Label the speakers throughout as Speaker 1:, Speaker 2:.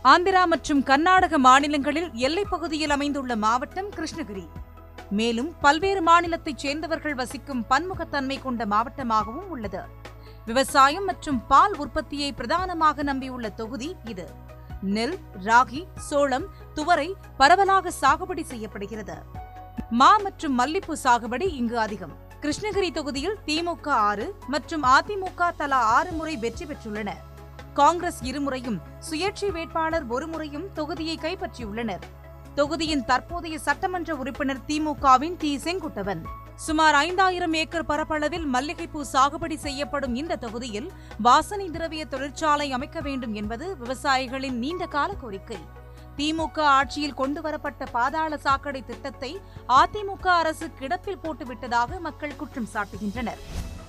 Speaker 1: ஆந்திரா மற்றும் கர்நாடக மாநிலங்களில் எல்லைப் பகுதியில் அமைந்துள்ள மாவட்டம் கிருஷ்ணகிரி மேலும் பல்வேறு மாநிலத்தைச் சேர்ந்தவர்கள் வசிக்கும் பன்முகத்தன்மை கொண்ட மாவட்டமாகவும் உள்ளது விவசாயம் மற்றும் பால் உற்பத்தியை பிரதானமாக நம்பியுள்ள தொகுதி இது நெல் ராகி சோளம் துவரை பரவலாக சாகுபடி செய்யப்படுகிறது மா மற்றும் மல்லிப்பூ சாகுபடி இங்கு அதிகம் கிருஷ்ணகிரி தொகுதியில் திமுக ஆறு மற்றும் அதிமுக தலா ஆறு முறை வெற்றி பெற்றுள்ளன காங்கிரஸ் இருமுறையும் சுயேட்சை வேட்பாளர் ஒருமுறையும் தொகுதியை கைப்பற்றியுள்ளனர் தொகுதியின் தற்போதைய சட்டமன்ற உறுப்பினர் திமுகவின் டி செங்குட்டவன் சுமார் ஐந்தாயிரம் ஏக்கர் பரப்பளவில் மல்லிகைப்பூ சாகுபடி செய்யப்படும் இந்த தொகுதியில் வாசனை திரவிய தொழிற்சாலை அமைக்க வேண்டும் என்பது விவசாயிகளின் நீண்ட கால கோரிக்கை திமுக ஆட்சியில் கொண்டுவரப்பட்ட பாதாள சாக்கடை திட்டத்தை அதிமுக அரசு கிடப்பில் போட்டுவிட்டதாக மக்கள் குற்றம் சாட்டுகின்றனர்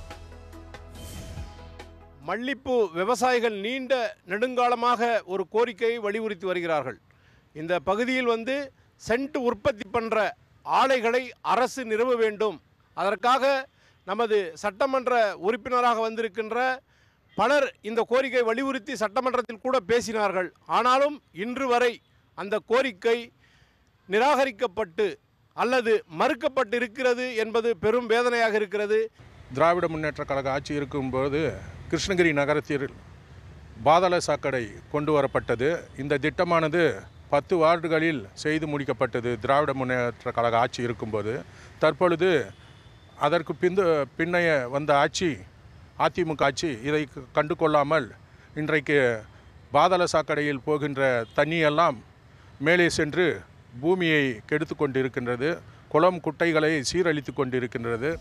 Speaker 2: மல்லிப்பூ விவசாயிகள் நீண்ட நெடுங்காலமாக ஒரு கோரிக்கையை வலியுறுத்தி வருகிறார்கள் இந்த பகுதியில் வந்து சென்ட் உற்பத்தி பண்ணுற ஆலைகளை அரசு நிறுவ வேண்டும் அதற்காக நமது சட்டமன்ற உறுப்பினராக வந்திருக்கின்ற பலர் இந்த கோரிக்கை வலியுறுத்தி சட்டமன்றத்தில் கூட பேசினார்கள் ஆனாலும் இன்று வரை அந்த கோரிக்கை நிராகரிக்கப்பட்டு அல்லது மறுக்கப்பட்டு இருக்கிறது என்பது பெரும் வேதனையாக இருக்கிறது
Speaker 3: திராவிட முன்னேற்ற கழக ஆட்சி இருக்கும்போது கிருஷ்ணகிரி நகரத்தில் பாதாள சாக்கடை கொண்டு வரப்பட்டது இந்த திட்டமானது பத்து வார்டுகளில் செய்து முடிக்கப்பட்டது திராவிட முன்னேற்ற கழக ஆட்சி இருக்கும்போது தற்பொழுது அதற்கு பிந்து பின்னைய வந்த ஆட்சி அதிமுக ஆட்சி இதை கண்டு கொள்ளாமல் இன்றைக்கு பாதாள சாக்கடையில் போகின்ற தண்ணியெல்லாம் மேலே சென்று பூமியை கெடுத்து கொண்டிருக்கின்றது குளம் குட்டைகளை சீரழித்து கொண்டிருக்கின்றது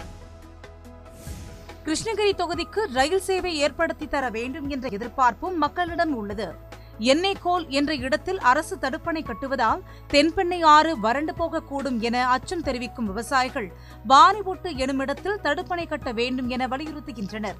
Speaker 1: கிருஷ்ணகிரி தொகுதிக்கு ரயில் சேவை ஏற்படுத்தி தர வேண்டும் என்ற எதிர்பார்ப்பும் மக்களிடம் உள்ளது எண்ணெய்கோல் என்ற இடத்தில் அரசு தடுப்பணை கட்டுவதால் தென்பெண்ணை ஆறு வறண்டு போகக்கூடும் என அச்சம் தெரிவிக்கும் விவசாயிகள் வாணிபொட்டு எனும் இடத்தில் தடுப்பணை கட்ட வேண்டும் என வலியுறுத்துகின்றனர்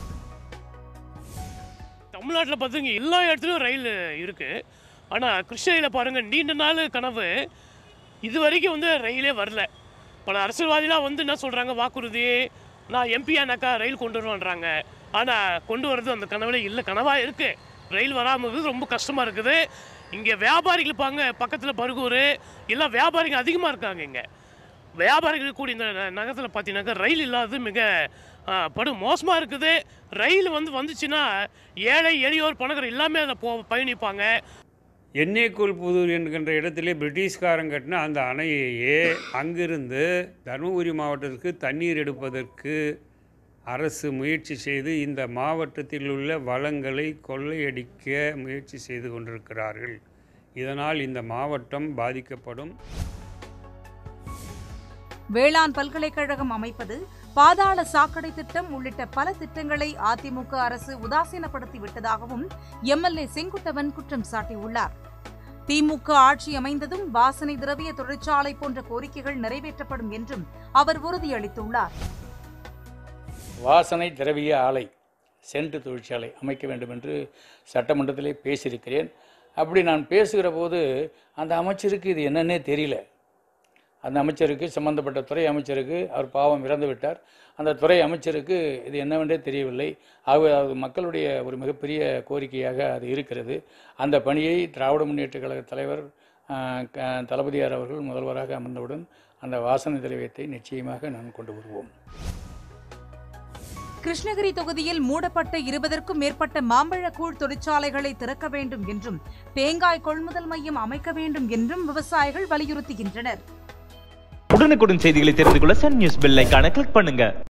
Speaker 4: தமிழ்நாட்டில் பார்த்துங்க எல்லா இடத்துலையும் ரயில் இருக்குது ஆனால் கிருஷ்ணகிரியில் பாருங்கள் நீண்ட நாள் கனவு இது வரைக்கும் வந்து ரயிலே வரல பல அரசியல்வாதிலாம் வந்து என்ன சொல்கிறாங்க வாக்குறுதி நான் எம்பி ஆனாக்கா ரயில் கொண்டு வருவான்றாங்க ஆனால் கொண்டு வர்றது அந்த கனவுல இல்லை கனவாக இருக்குது ரயில் வராமல் இருக்குது ரொம்ப கஷ்டமாக இருக்குது இங்கே வியாபாரிகள் பாங்க பக்கத்தில் பருகூர் எல்லாம் வியாபாரிகள் அதிகமாக இருக்காங்க இங்கே வியாபாரிகள் கூடிய இந்த ந- நகரத்தில் பார்த்தீங்கன்னாக்கா ரயில் இல்லாதது மிக ஆ, படு மோசமாக இருக்குது ரயில் வந்து வந்துச்சுன்னா ஏழை எளியோர் பணக்காரர் எல்லாமே அதில் போ பயணிப்பாங்க
Speaker 5: எண்ணெய்கோல் புதூர் என்கின்ற இடத்திலே பிரிட்டிஷ்காரன் கட்டின அந்த அணையையே அங்கிருந்து தருமபுரி மாவட்டத்திற்கு தண்ணீர் எடுப்பதற்கு அரசு முயற்சி செய்து இந்த மாவட்டத்தில் உள்ள வளங்களை கொள்ளையடிக்க முயற்சி செய்து கொண்டிருக்கிறார்கள் இதனால் இந்த மாவட்டம் பாதிக்கப்படும்
Speaker 1: வேளாண் பல்கலைக்கழகம் அமைப்பது பாதாள சாக்கடை திட்டம் உள்ளிட்ட பல திட்டங்களை அதிமுக அரசு உதாசீனப்படுத்தி விட்டதாகவும் எம்எல்ஏ செங்குட்டவன் குற்றம் சாட்டியுள்ளார் திமுக ஆட்சி அமைந்ததும் வாசனை திரவிய தொழிற்சாலை போன்ற கோரிக்கைகள் நிறைவேற்றப்படும் என்றும் அவர் உறுதியளித்துள்ளார்
Speaker 6: வாசனை திரவிய ஆலை சென்ட் தொழிற்சாலை அமைக்க வேண்டும் என்று சட்டமன்றத்திலே பேசியிருக்கிறேன் அப்படி நான் பேசுகிற போது அந்த அமைச்சருக்கு இது என்னன்னே தெரியல அந்த அமைச்சருக்கு சம்பந்தப்பட்ட துறை அமைச்சருக்கு அவர் பாவம் இறந்து விட்டார் அந்த துறை அமைச்சருக்கு இது என்னவென்றே தெரியவில்லை ஆகவே அது மக்களுடைய ஒரு மிகப்பெரிய கோரிக்கையாக அது இருக்கிறது அந்த பணியை திராவிட முன்னேற்ற கழக தலைவர் ஆஹ், க- தளபதியார் அவர்கள் முதல்வராக அமர்ந்தவுடன் அந்த வாசனை திரவியத்தை நிச்சயமாக நான் கொண்டு வருவோம்
Speaker 1: கிருஷ்ணகிரி தொகுதியில் மூடப்பட்ட இருபதற்கும் மேற்பட்ட மாம்பழக்கூழ் தொழிற்சாலைகளை திறக்க வேண்டும் என்றும் தேங்காய் கொள்முதல் மையம் அமைக்க வேண்டும் என்றும் விவசாயிகள் வலியுறுத்துகின்றனர்
Speaker 7: உடனுக்குடன் செய்திகளை தெரிந்து கொள்ள சன் நியூஸ் பெல் ஐகானை கிளிக் பண்ணுங்க